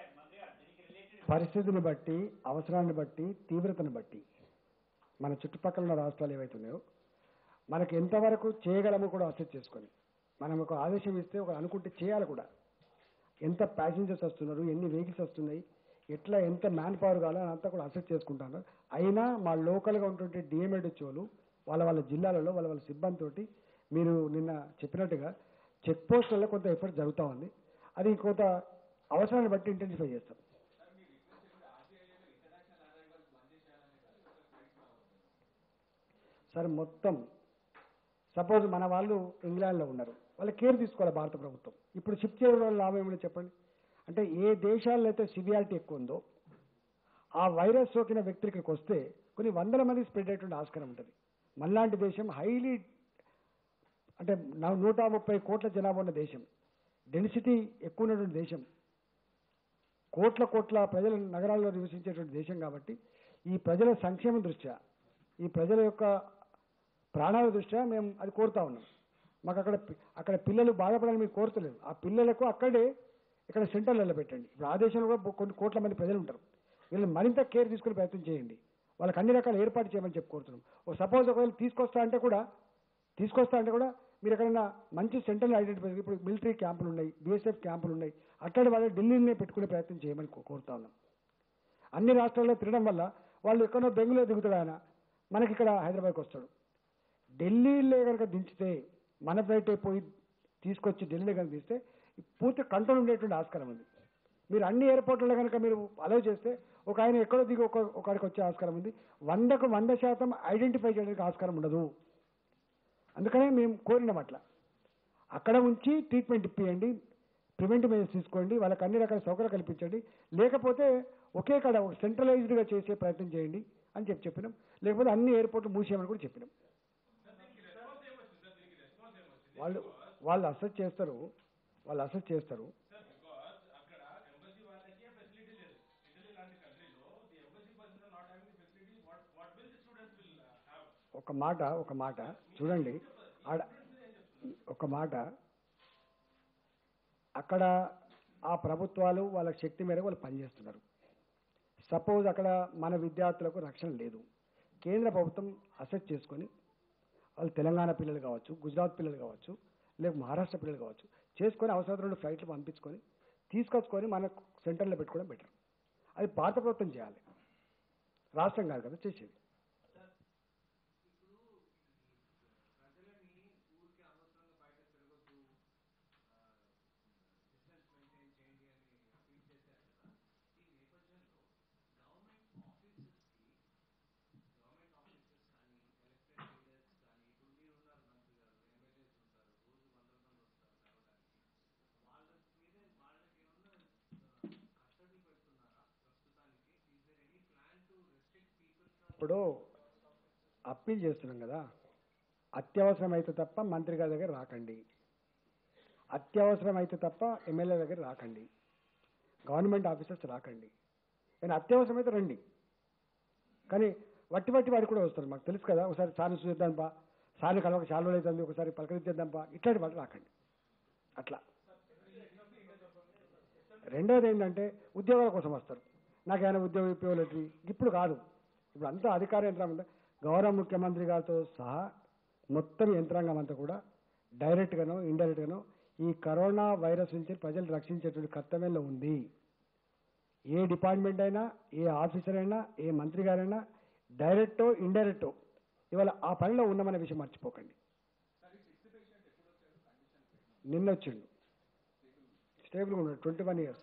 పరిస్థితిని బట్టి అవసరాన్ని బట్టి తీవ్రతను బట్టి మన చుట్టుపక్కల ఉన్న రాష్ట్రాలు ఏవైతే ఉన్నాయో మనకు ఎంతవరకు చేయగలమో కూడా అసెస్ చేసుకొని మనం ఒక ఆదేశం ఇస్తే ఒక అనుకుంటే చేయాలి కూడా ఎంత ప్యాసింజర్స్ వస్తున్నారు ఎన్ని వెహికల్స్ వస్తున్నాయి ఎట్లా ఎంత మ్యాన్ పవర్ కావాలో అంతా కూడా అసెస్ చేసుకుంటాను అయినా మా లోకల్గా ఉన్నటువంటి డిఎంఎడ్హెచ్ఓలు వాళ్ళ వాళ్ళ జిల్లాలలో వాళ్ళ వాళ్ళ సిబ్బందితోటి మీరు నిన్న చెప్పినట్టుగా చెక్ పోస్టులలో కొంత ఎఫర్ట్ జరుగుతూ ఉంది అది కొంత అవసరాన్ని బట్టి ఇంటెన్సిఫై చేస్తాం సార్ మొత్తం సపోజ్ మన వాళ్ళు ఇంగ్లాండ్లో ఉన్నారు వాళ్ళ కేర్ తీసుకోవాలి భారత ప్రభుత్వం ఇప్పుడు షిఫ్ట్ చేయడం వల్ల లాభం ఏమిటో చెప్పండి అంటే ఏ దేశాల్లో అయితే సివియారిటీ ఎక్కువ ఉందో ఆ వైరస్ సోకిన వ్యక్తులు ఇక్కడికి వస్తే కొన్ని వందల మంది స్ప్రెడ్ అయ్యేటువంటి ఆస్కారం ఉంటుంది మనలాంటి దేశం హైలీ అంటే నా- నూట ముప్పై కోట్ల జనాభా ఉన్న దేశం డెన్సిటీ ఎక్కువ ఉన్నటువంటి దేశం కోట్ల కోట్ల ప్రజలు నగరాల్లో నివసించేటువంటి దేశం కాబట్టి ఈ ప్రజల సంక్షేమం దృష్ట్యా ఈ ప్రజల యొక్క ప్రాణాల దృష్ట్యా మేము అది కోరుతా ఉన్నాం మాకు అక్కడ పి- అక్కడ పిల్లలు బాధపడాలని మేము కోరుతలేదు ఆ పిల్లలకు అక్కడే ఇక్కడ సెంటర్లలో పెట్టండి ఇప్పుడు ఆ దేశంలో కూడా కొన్ని కోట్ల మంది ప్రజలు ఉంటారు వీళ్ళు మరింత కేర్ తీసుకునే ప్రయత్నం చేయండి వాళ్ళకి అన్ని రకాల ఏర్పాటు చేయమని చెప్పి కోరుతున్నాం ఓ సపోజ్ ఒకవేళ తీసుకొస్తా అంటే కూడా తీసుకొస్తా అంటే కూడా మీరు ఎక్కడైనా మంచి సెంటర్లు ఐడెంటిఫై ఇప్పుడు మిలిటరీ క్యాంపులు ఉన్నాయి బీఎస్ఎఫ్ క్యాంపులు ఉన్నాయి అట్లాంటి వాళ్ళు ఢిల్లీనే పెట్టుకునే ప్రయత్నం చేయమని కో- కోరుతా ఉన్నాం అన్ని రాష్ట్రాల్లో తిరగడం వల్ల వాళ్ళు ఎక్కడో బెంగళూరు దిగుతాడు ఆయన మనకి ఇక్కడ హైదరాబాద్కి వస్తాడు ఢిల్లీలో కనుక దించితే మన ఫ్లైట్ పోయి తీసుకొచ్చి ఢిల్లీలో కనుక తీస్తే పూర్తి కంట్రోల్ ఉండేటువంటి ఆస్కారం ఉంది మీరు అన్ని ఎయిర్పోర్ట్లలో కనుక మీరు అలౌ చేస్తే ఒక ఆయన ఎక్కడో దిగి ఒక ఒకడికి వచ్చే ఆస్కారం ఉంది వందకు వంద శాతం ఐడెంటిఫై చేయడానికి ఆస్కారం ఉండదు అందుకనే మేము కోరినాం అట్లా అక్కడ ఉంచి ట్రీట్మెంట్ ఇప్పియండి ప్రివెంటివ్ మెజర్స్ తీసుకోండి వాళ్ళకి అన్ని రకాల సౌకర్యాలు కల్పించండి లేకపోతే ఒకే కాడ ఒక సెంట్రలైజ్డ్గా చేసే ప్రయత్నం చేయండి అని చెప్పి చెప్పినాం లేకపోతే అన్ని ఎయిర్పోర్ట్లు మూసేయమని కూడా చెప్పినాం వాళ్ళు వాళ్ళు అసెస్ చేస్తారు వాళ్ళు అసెస్ చేస్తారు సార్ బికాస్ అక్కడ ఎంబసీ వాళ్ళకి ఫెసిలిటీ లేదు ఇటలీ లాంటి కంట్రీలో the embassy person not having the facility what what will the students will have ఒక మాట ఒక మాట చూడండి ఆడ ఒక మాట అక్కడ ఆ ప్రభుత్వాలు వాళ్ళ శక్తి మేరకు వాళ్ళు పనిచేస్తున్నారు సపోజ్ అక్కడ మన విద్యార్థులకు రక్షణ లేదు కేంద్ర ప్రభుత్వం అసెస్ చేసుకొని వాళ్ళు తెలంగాణ పిల్లలు కావచ్చు గుజరాత్ పిల్లలు కావచ్చు లేక మహారాష్ట్ర పిల్లలు కావచ్చు చేసుకొని అవసరం రెండు ఫ్లైట్లు పంపించుకొని తీసుకొచ్చుకొని మన సెంటర్లో పెట్టుకోవడం బెటర్ అది భారత ప్రభుత్వం చేయాలి రాష్ట్రం కాదు కదా చేసేది ఇప్పుడు అప్పీల్ చేస్తున్నాం కదా అత్యవసరం అయితే తప్ప మంత్రి గారి దగ్గర రాకండి అత్యవసరం అయితే తప్ప ఎమ్మెల్యే దగ్గర రాకండి గవర్నమెంట్ ఆఫీసర్స్ రాకండి కానీ అత్యవసరం అయితే రండి కానీ వట్టి వట్టి వాడికి కూడా వస్తారు మాకు తెలుసు కదా ఒకసారి సార్ని చూద్దాం పా సార్ని కలవక చాలా రోజులు అవుతుంది ఒకసారి పలకరించేద్దాం పా ఇట్లాంటి వాటి రాకండి అట్లా రెండోది ఏంటంటే ఉద్యోగాల కోసం వస్తారు నాకేమైనా ఉద్యోగం ఇప్పలేదు ఇప్పుడు కాదు ఇప్పుడు అంతా అధికార యంత్రాంగం ఉంది. గౌరవ ముఖ్యమంత్రి గారితో సహా మొత్తం యంత్రాంగం అంతా కూడా డైరెక్ట్గానో ఇండైరెక్ట్గానో ఈ కరోనా వైరస్ నుంచి ప్రజలు రక్షించేటువంటి కర్తవ్యంలో ఉంది ఏ డిపార్ట్మెంట్ అయినా ఏ ఆఫీసర్ అయినా ఏ మంత్రి గారైనా డైరెక్టో ఇండైరెక్టో ఇవాళ ఆ పనిలో ఉన్నామనే విషయం మర్చిపోకండి నిన్న వచ్చిండు స్టేబుల్గా ఉన్నాడు ట్వంటీ వన్ ఇయర్స్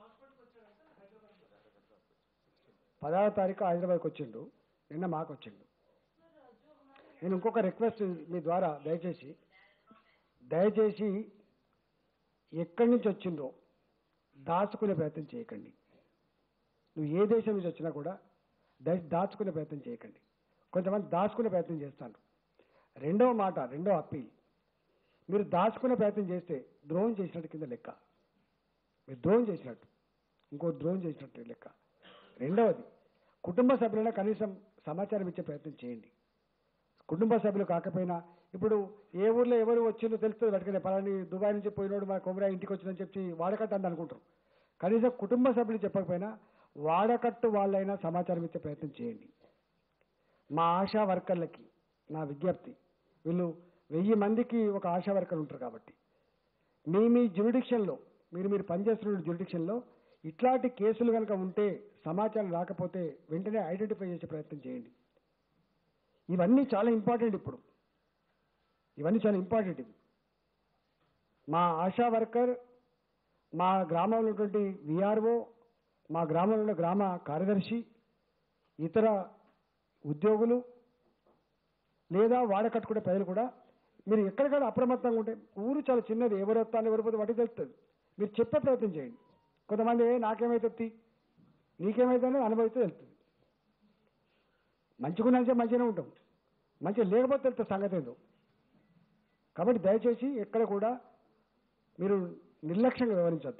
పదహారో తారీఖు హైదరాబాద్కి వచ్చిండు నిన్న మాకు వచ్చిండు నేను ఇంకొక రిక్వెస్ట్ మీ ద్వారా దయచేసి దయచేసి ఎక్కడి నుంచి వచ్చిందో దాచుకునే ప్రయత్నం చేయకండి నువ్వు ఏ దేశం నుంచి వచ్చినా కూడా దయ దాచుకునే ప్రయత్నం చేయకండి కొంతమంది దాచుకునే ప్రయత్నం చేస్తాను రెండవ మాట రెండవ అప్పీల్ మీరు దాచుకునే ప్రయత్నం చేస్తే ద్రోహం చేసినట్టు కింద లెక్క మీరు ద్రోహం చేసినట్టు ఇంకో ద్రోహం చేసినట్టు లెక్క రెండవది కుటుంబ సభ్యులైనా కనీసం సమాచారం ఇచ్చే ప్రయత్నం చేయండి కుటుంబ సభ్యులు కాకపోయినా ఇప్పుడు ఏ ఊర్లో ఎవరు వచ్చిందో తెలుస్తుంది పట్టుకునే పలాని దుబాయ్ నుంచి పోయినోడు మా కొమరా ఇంటికి వచ్చిందని చెప్పి వాడకట్టు అని అనుకుంటారు కనీసం కుటుంబ సభ్యులు చెప్పకపోయినా వాడకట్టు వాళ్ళైనా సమాచారం ఇచ్చే ప్రయత్నం చేయండి మా ఆశా వర్కర్లకి నా విజ్ఞప్తి వీళ్ళు వెయ్యి మందికి ఒక ఆశా వర్కర్ ఉంటారు కాబట్టి మీ మీ జ్యురిడిక్షన్లో మీరు మీరు పనిచేస్తున్న జ్యురిడిక్షన్లో ఇట్లాంటి కేసులు కనుక ఉంటే సమాచారం రాకపోతే వెంటనే ఐడెంటిఫై చేసే ప్రయత్నం చేయండి ఇవన్నీ చాలా ఇంపార్టెంట్ ఇప్పుడు ఇవన్నీ చాలా ఇంపార్టెంట్ ఇవి మా ఆశా వర్కర్ మా గ్రామంలో ఉన్నటువంటి విఆర్ఓ మా గ్రామంలో ఉన్న గ్రామ కార్యదర్శి ఇతర ఉద్యోగులు లేదా వాడకట్టుకునే ప్రజలు కూడా మీరు ఎక్కడికక్కడ అప్రమత్తంగా ఉంటే ఊరు చాలా చిన్నది ఎవరు వస్తాను ఎవరు పోతే వాటి తెలుస్తుంది మీరు చెప్పే ప్రయత్నం చేయండి కొంతమంది "ఏ, నాకేమైతుంది నీకేమైతుందో అనుభవిస్తే తెలుస్తుంది మంచిగా ఉన్నంటే మంచిగానే ఉంటాం మంచిగా లేకపోతే తెలుస్తుంది సంగతి ఏందో కాబట్టి దయచేసి ఎక్కడ కూడా మీరు నిర్లక్ష్యంగా వ్యవహరించద్దు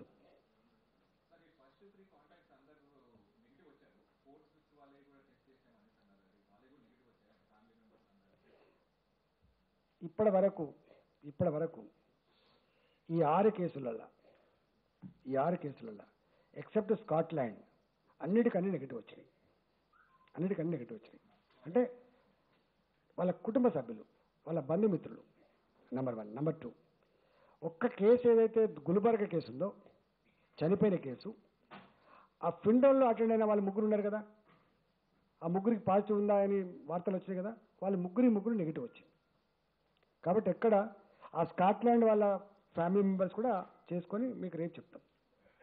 ఇప్పటి వరకు ఇప్పటి వరకు ఈ ఆరు కేసులలో ఈ ఆరు కేసులలో ఎక్సెప్ట్ స్కాట్లాండ్ అన్నిటికన్నీ నెగిటివ్ వచ్చినాయి అన్నిటికన్నీ నెగిటివ్ వచ్చినాయి అంటే వాళ్ళ కుటుంబ సభ్యులు వాళ్ళ బంధుమిత్రులు నెంబర్ వన్ నెంబర్ టూ ఒక్క కేసు ఏదైతే గుల్బర్గ కేసు ఉందో చనిపోయిన కేసు ఆ ఫిండోల్లో అటెండ్ అయిన వాళ్ళు ముగ్గురు ఉన్నారు కదా ఆ ముగ్గురికి పాజిటివ్ ఉందా అని వార్తలు వచ్చినాయి కదా వాళ్ళ ముగ్గురి ముగ్గురు నెగిటివ్ వచ్చింది కాబట్టి ఎక్కడ ఆ స్కాట్లాండ్ వాళ్ళ ఫ్యామిలీ మెంబర్స్ కూడా చేసుకొని మీకు రేపు చెప్తాం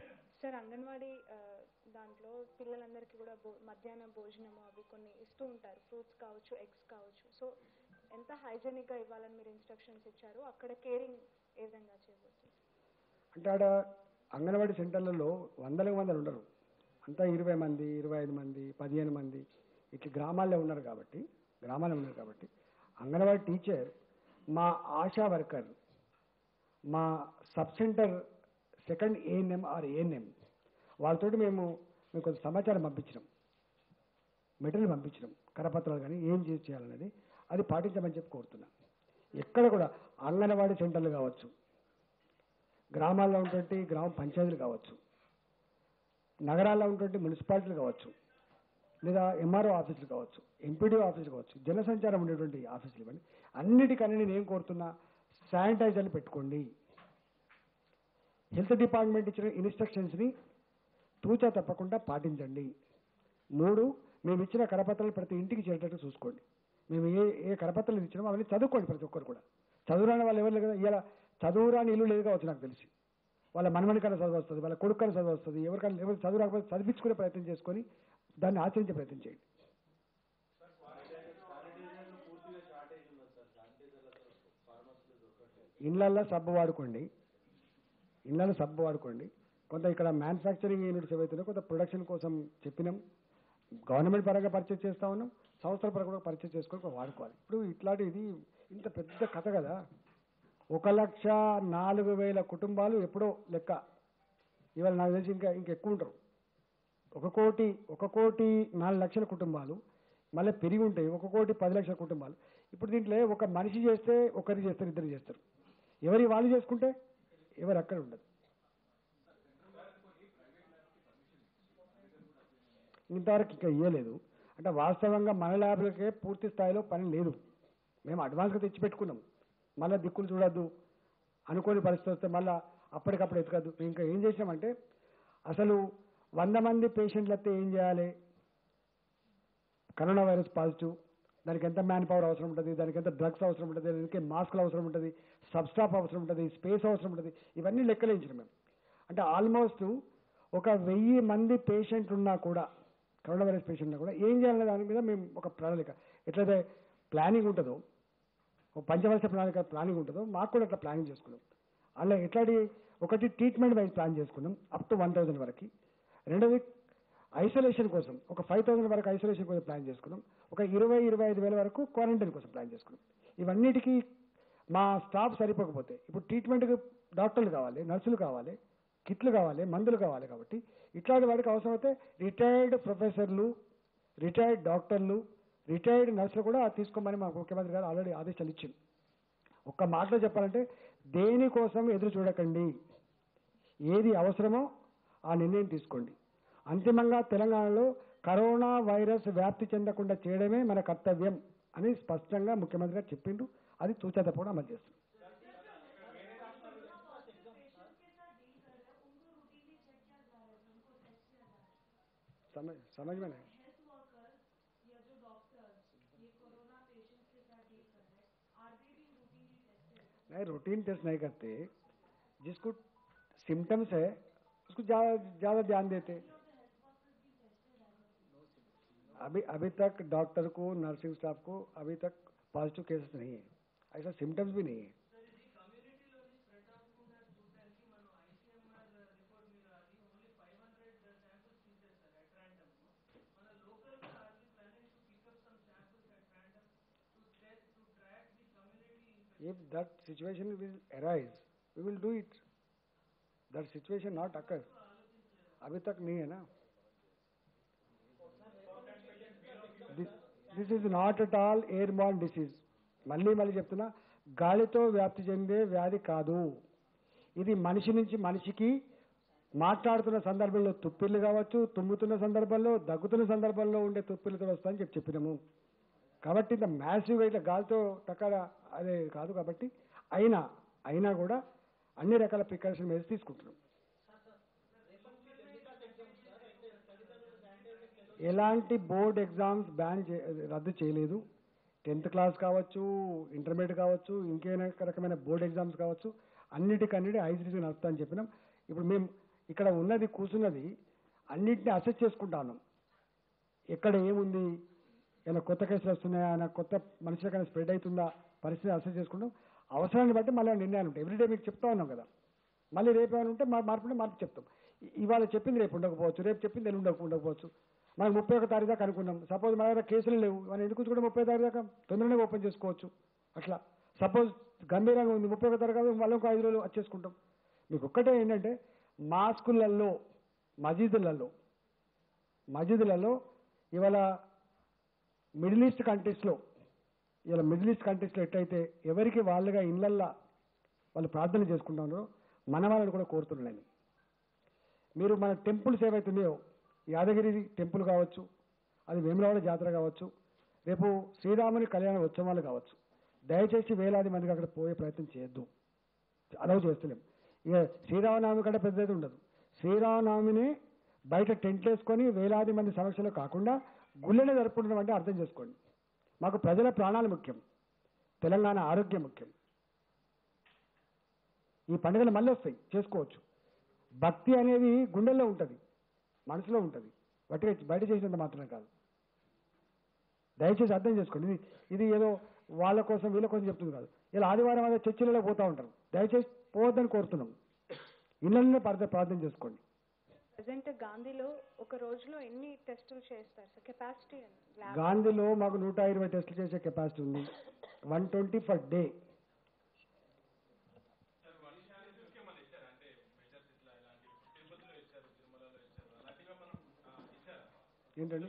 సార్ అంగన్వాడీ ఆ, దాంట్లో పిల్లలందరికీ కూడా భో మధ్యాహ్న భోజనము అవి కొన్ని ఇస్తూ ఉంటారు ఫ్రూట్స్ కావచ్చు ఎగ్స్ కావచ్చు సో ఎంత హైజెనిక్గా ఇవ్వాలని మీరు ఇన్స్ట్రక్షన్స్ ఇచ్చారు అక్కడ కేరింగ్ ఏ విధంగా చేయబోతుంది అంటే ఆడ అంగన్వాడీ సెంటర్లలో వందలకు వందలు ఉండరు అంతా ఇరవై మంది ఇరవై ఐదు మంది పదిహేను మంది ఇట్లా గ్రామాల్లో ఉన్నారు కాబట్టి గ్రామాల్లో ఉన్నారు కాబట్టి అంగన్వాడీ టీచర్ మా ఆశా వర్కర్ మా sub centre second ANM or ANM వాళ్ళతోటి మేము మీకు కొంత సమాచారం పంపించినాం మెటీరియల్ పంపించినాం కరపత్రాలు కానీ ఏం చేసి చేయాలనేది అది పాటించమని చెప్పి కోరుతున్నా ఎక్కడ కూడా అంగన్వాడీ సెంటర్లు కావచ్చు గ్రామాల్లో ఉన్నటువంటి గ్రామ పంచాయతీలు కావచ్చు నగరాల్లో ఉన్నటువంటి మున్సిపాలిటీలు కావచ్చు లేదా ఎంఆర్ఓ ఆఫీసులు కావచ్చు ఎంపీడీఓ ఆఫీసులు కావచ్చు జనసంచారం ఉండేటువంటి ఆఫీసులు ఇవ్వండి అన్నిటికన్నా నేను ఏం కోరుతున్నా శానిటైజర్లు పెట్టుకోండి హెల్త్ డిపార్ట్మెంట్ ఇచ్చిన ఇన్స్ట్రక్షన్స్ని తూచా తప్పకుండా పాటించండి మూడు మేము ఇచ్చిన కరపత్రాలు ప్రతి ఇంటికి చేరేటట్టు చూసుకోండి మేము ఏ ఏ కరపత్రాలు ఇచ్చినామో అవన్నీ చదువుకోండి ప్రతి ఒక్కరు కూడా చదువురాని వాళ్ళు ఎవరు లేదు కదా ఇలా చదువురాని ఇల్లు లేదు కావచ్చు నాకు తెలిసి వాళ్ళ మనమనికన్నా చదువు వస్తుంది వాళ్ళ కొడుకన్నా చదువు వస్తుంది ఎవరికైనా ఎవరు చదువు రాకపోతే చదివించుకునే ప్రయత్నం చేసుకొని దాన్ని ఆచరించే ప్రయత్నం చేయండి ఇళ్ళల్లో సబ్బు వాడుకోండి ఇళ్ళలో సబ్బు వాడుకోండి కొంత ఇక్కడ మ్యానుఫ్యాక్చరింగ్ యూనిట్స్ ఏవైతున్నాయో కొంత ప్రొడక్షన్ కోసం చెప్పినాం గవర్నమెంట్ పరంగా పర్చేజ్ చేస్తా ఉన్నాం సంస్థల పరంగా కూడా పర్చేజ్ చేసుకొని కొంత వాడుకోవాలి ఇప్పుడు ఇట్లాంటి ఇది ఇంత పెద్ద కథ కదా ఒక లక్ష నాలుగు వేల కుటుంబాలు ఎప్పుడో లెక్క ఇవాళ నాకు తెలిసి ఇంకా ఇంకా ఎక్కువ ఉంటారు ఒక కోటి ఒక కోటి నాలుగు లక్షల కుటుంబాలు మళ్ళీ పెరిగి ఉంటాయి ఒక కోటి పది లక్షల కుటుంబాలు ఇప్పుడు దీంట్లో ఒక మనిషి చేస్తే ఒకరు చేస్తారు ఇద్దరు చేస్తారు ఎవరి వాళ్ళు చేసుకుంటే ఎవరు అక్కడ ఉండదు ఇంతవరకు ఇంకా ఇవ్వలేదు అంటే వాస్తవంగా మన ల్యాబ్లకే పూర్తి స్థాయిలో పని లేదు మేము అడ్వాన్స్గా తెచ్చి పెట్టుకున్నాం మళ్ళీ దిక్కులు చూడొద్దు అనుకోని పరిస్థితి వస్తే మళ్ళీ అప్పటికప్పుడు ఎతకద్దు మేము ఇంకా ఏం చేసామంటే అసలు వంద మంది పేషెంట్లు వస్తే ఏం చేయాలి కరోనా వైరస్ పాజిటివ్ దానికి ఎంత మ్యాన్ పవర్ అవసరం ఉంటుంది దానికి ఎంత డ్రగ్స్ అవసరం ఉంటుంది దానికి మాస్కులు అవసరం ఉంటుంది సబ్స్టాప్ అవసరం ఉంటుంది స్పేస్ అవసరం ఉంటుంది ఇవన్నీ లెక్కలేంచినాం మేము అంటే ఆల్మోస్ట్ ఒక వెయ్యి మంది పేషెంట్ ఉన్నా కూడా కరోనా వైరస్ పేషెంట్ ఉన్నా కూడా ఏం చేయాలనే దాని మీద మేము ఒక ప్రణాళిక ఎట్లయితే ప్లానింగ్ ఉంటుందో ఒక పంచవర్ష ప్రణాళిక ప్లానింగ్ ఉంటుందో మాకు కూడా అట్లా ప్లానింగ్ చేసుకున్నాం అలా ఎట్లాంటి ఒకటి ట్రీట్మెంట్ వైజ్ ప్లాన్ చేసుకున్నాం అప్ టు వన్ థౌసండ్ వరకు రెండోది ఐసోలేషన్ కోసం ఒక ఫైవ్ థౌసండ్ వరకు ఐసోలేషన్ కోసం ప్లాన్ చేసుకున్నాం ఒక ఇరవై ఇరవై ఐదు వేల వరకు క్వారంటైన్ కోసం ప్లాన్ చేసుకున్నాం ఇవన్నిటికీ మా స్టాఫ్ సరిపోకపోతే ఇప్పుడు ట్రీట్మెంట్కి డాక్టర్లు కావాలి నర్సులు కావాలి కిట్లు కావాలి మందులు కావాలి కాబట్టి ఇట్లాంటి వాడికి అవసరమైతే రిటైర్డ్ ప్రొఫెసర్లు రిటైర్డ్ డాక్టర్లు రిటైర్డ్ నర్సులు కూడా తీసుకోమని మా ముఖ్యమంత్రి గారు ఆల్రెడీ ఆదేశాలు ఇచ్చింది ఒక్క మాటలో చెప్పాలంటే దేనికోసం ఎదురు చూడకండి ఏది అవసరమో ఆ నిర్ణయం తీసుకోండి అంతిమంగా తెలంగాణలో కరోనా వైరస్ వ్యాప్తి చెందకుండా చేయడమే మన కర్తవ్యం అని స్పష్టంగా ముఖ్యమంత్రి గారు చెప్పిండు అది తూచా తప్పకుండా అమలు చేస్తుంది समझ समझ में नहीं नहीं रूटीन टेस्ट नहीं करते जिसको सिम्टम्स है उसको ज्यादा ज्यादा ध्यान देते अभी अभी तक डॉक्टर को नर्सिंग स्टाफ को अभी तक पॉजिटिव केसेस नहीं है ऐसा सिम्टम्स भी नहीं है if that situation will arise, we will do it. That situation not occurs. अभी तक नहीं है ना this is not at all airborne disease మళ్ళీ మళ్ళీ చెప్తున్నా గాలితో వ్యాప్తి చెందే వ్యాధి కాదు ఇది మనిషి నుంచి మనిషికి మాట్లాడుతున్న సందర్భంలో తుప్పిళ్ళు కావచ్చు తుమ్ముతున్న సందర్భంలో దగ్గుతున్న సందర్భంలో ఉండే తుప్పిళ్ళతో వస్తాయని చెప్పి చెప్పినాము కాబట్టి ఇంత మ్యాసివ్గా ఇట్లా గాలితో టక్కడ అదే కాదు కాబట్టి అయినా అయినా కూడా అన్ని రకాల ప్రికాషన్ మెజర్స్ తీసుకుంటున్నాం ఎలాంటి బోర్డ్ ఎగ్జామ్స్ బ్యాన్ చే రద్దు చేయలేదు టెన్త్ క్లాస్ కావచ్చు ఇంటర్మీడియట్ కావచ్చు ఇంకేమైనా రకమైన బోర్డ్ ఎగ్జామ్స్ కావచ్చు అన్నిటికన్నిటి ఐసీసీ నడుస్తా అని చెప్పినాం ఇప్పుడు మేము ఇక్కడ ఉన్నది కూర్చున్నది అన్నింటినీ అసెస్ చేసుకుంటా ఉన్నాం ఎక్కడ ఏముంది ఏమైనా కొత్త కేసులు వస్తున్నాయా ఏమైనా కొత్త మనుషులకైనా స్ప్రెడ్ అవుతుందా పరిస్థితి అసెస్ చేసుకుంటాం అవసరాన్ని బట్టి మళ్ళీ నిర్ణయాలు ఉంటాయి ఎవ్రీడే మీకు చెప్తా ఉన్నాం కదా మళ్ళీ రేపు ఏమైనా ఉంటే మా- మార్పు ఉంటే మార్పు చెప్తాం ఇ- ఇవాళ చెప్పింది రేపు ఉండకపోవచ్చు రేపు చెప్పింది ఎల్లుండి ఉండక ఉండకపోవచ్చు మనకు ముప్పై ఒక తారీఖు దాకా అనుకున్నాం సపోజ్ మన దగ్గర కేసులు లేవు మనం ఎందుకు కూడా ముప్పై తారీఖు దాకా తొందరనే ఓపెన్ చేసుకోవచ్చు అట్లా సపోజ్ గంభీరంగా ఉంది ముప్పై ఒక తారీఖు కాదు, మళ్ళీ ఒక ఐదు రోజులు వచ్చేసుకుంటాం మీకు ఒక్కటే ఏంటంటే మాస్కులలో మజీదులలో మజీదులలో ఇవాళ మిడిల్ ఈస్ట్ కంట్రీస్లో ఇలా మిడిల్ ఈస్ట్ కంట్రీస్లో ఎట్టయితే ఎవరికి వాళ్ళుగా ఇళ్ళల్లో వాళ్ళు ప్రార్థన చేసుకుంటున్నారో మన వాళ్ళని కూడా కోరుతున్నాను మీరు మన టెంపుల్స్ ఏవైతున్నాయో యాదగిరి టెంపుల్ కావచ్చు అది వేములవాడ జాతర కావచ్చు రేపు శ్రీరాముని కళ్యాణ ఉత్సవాలు కావచ్చు దయచేసి వేలాది మందికి అక్కడ పోయే ప్రయత్నం చేయొద్దు అలౌ చేస్తలేం ఇక శ్రీరామనవమి కంటే పెద్దది ఉండదు శ్రీరామనవమిని బయట టెంట్లు వేసుకొని వేలాది మంది సమస్యలు కాకుండా గుళ్ళనే జరుపుకుంటున్నాం అంటే అర్థం చేసుకోండి మాకు ప్రజల ప్రాణాలు ముఖ్యం తెలంగాణ ఆరోగ్యం ముఖ్యం ఈ పండుగలు మళ్ళీ వస్తాయి చేసుకోవచ్చు భక్తి అనేది గుండెల్లో ఉంటుంది మనసులో ఉంటుంది బట్టి బయట చేసినంత మాత్రమే కాదు దయచేసి అర్థం చేసుకోండి ఇది ఇది ఏదో వాళ్ళ కోసం వీళ్ళ కోసం చెప్తుంది కాదు ఇలా ఆదివారం అదే చర్చిలలో పోతూ ఉంటారు దయచేసి పోవద్దని కోరుతున్నాం ఇళ్ళనే ప్రార్థన ప్రార్థన చేసుకోండి ప్రజెంట్ గాంధీలో ఒక రోజులో ఎన్ని టెస్టులు చేస్తారు సార్ కెపాసిటీ ల్యాబ్ గాంధీలో మాకు నూట ఇరవై టెస్టులు చేసే కెపాసిటీ ఉంది వన్ ట్వంటీ ఫర్ డే ఏంటండి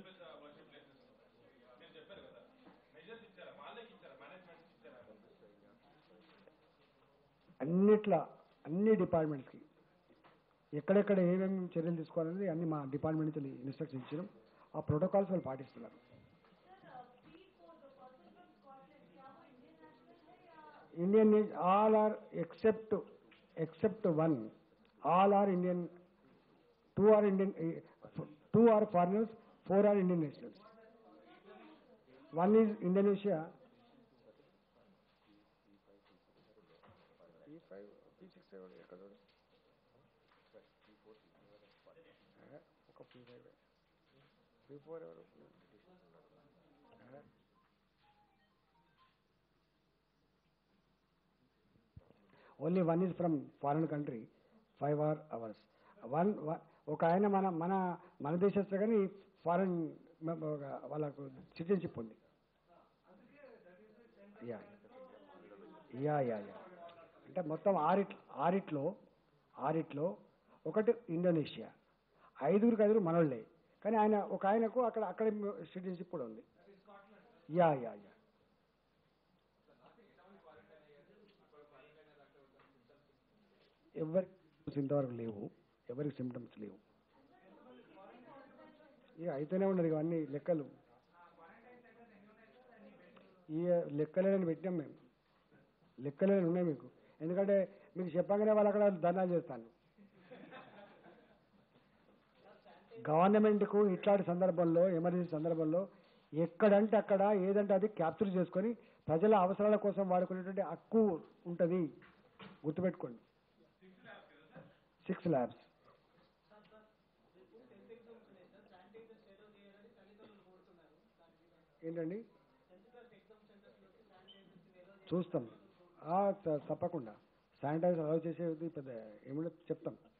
అన్నిట్లా అన్ని డిపార్ట్మెంట్స్కి ఎక్కడెక్కడ ఏమేమి చర్యలు తీసుకోవాలనేది అన్ని మా డిపార్ట్మెంట్ నుంచి ఇన్స్ట్రక్షన్ ఇచ్చాం ఆ ప్రోటోకాల్స్ వాళ్ళు పాటిస్తున్నారు Indian all are except except one all are Indian two are Indian two are foreigners four are Indian nationals one is Indonesia ఒక పీ ఫైవ్ పీ ఫోర్ ఎవరు only one is from foreign country five are ours one ఒక ఆయన మన మన మన దేశస్థ కానీ ఫారిన్ వాళ్ళకు సిటిజన్షిప్ ఉంది యా యా యా యా అంటే మొత్తం ఆరిట్ ఆరిట్లో ఆరిట్లో ఒకటి ఇండోనేషియా ఐదుగురికి ఐదుగురు మనోళ్ళే కానీ ఆయన ఒక ఆయనకు అక్కడ అక్కడ సిటిజన్షిప్ కూడా ఉంది యా యా యా ఎవరికి ఇంతవరకు లేవు ఎవరికి సిమ్టమ్స్ లేవు ఇక అయితేనే ఉన్నది ఇవన్నీ లెక్కలు ఈ లెక్కలేని పెట్టాం మేము లెక్కలేని ఉన్నాయి మీకు ఎందుకంటే మీకు చెప్పగానే వాళ్ళు అక్కడ ధర్నాలు చేస్తాను గవర్నమెంట్కు ఇట్లాంటి సందర్భంలో ఎమర్జెన్సీ సందర్భంలో ఎక్కడంటే అక్కడ ఏదంటే అది క్యాప్చర్ చేసుకొని ప్రజల అవసరాల కోసం వాడుకునేటువంటి హక్కు ఉంటుంది గుర్తుపెట్టుకోండి సిక్స్ ల్యాబ్స్ ఏంటండి చూస్తాం ఆ, త- తప్పకుండా శానిటైజర్ అలౌ చేసేది పెద్ద ఏమన్నా చెప్తాం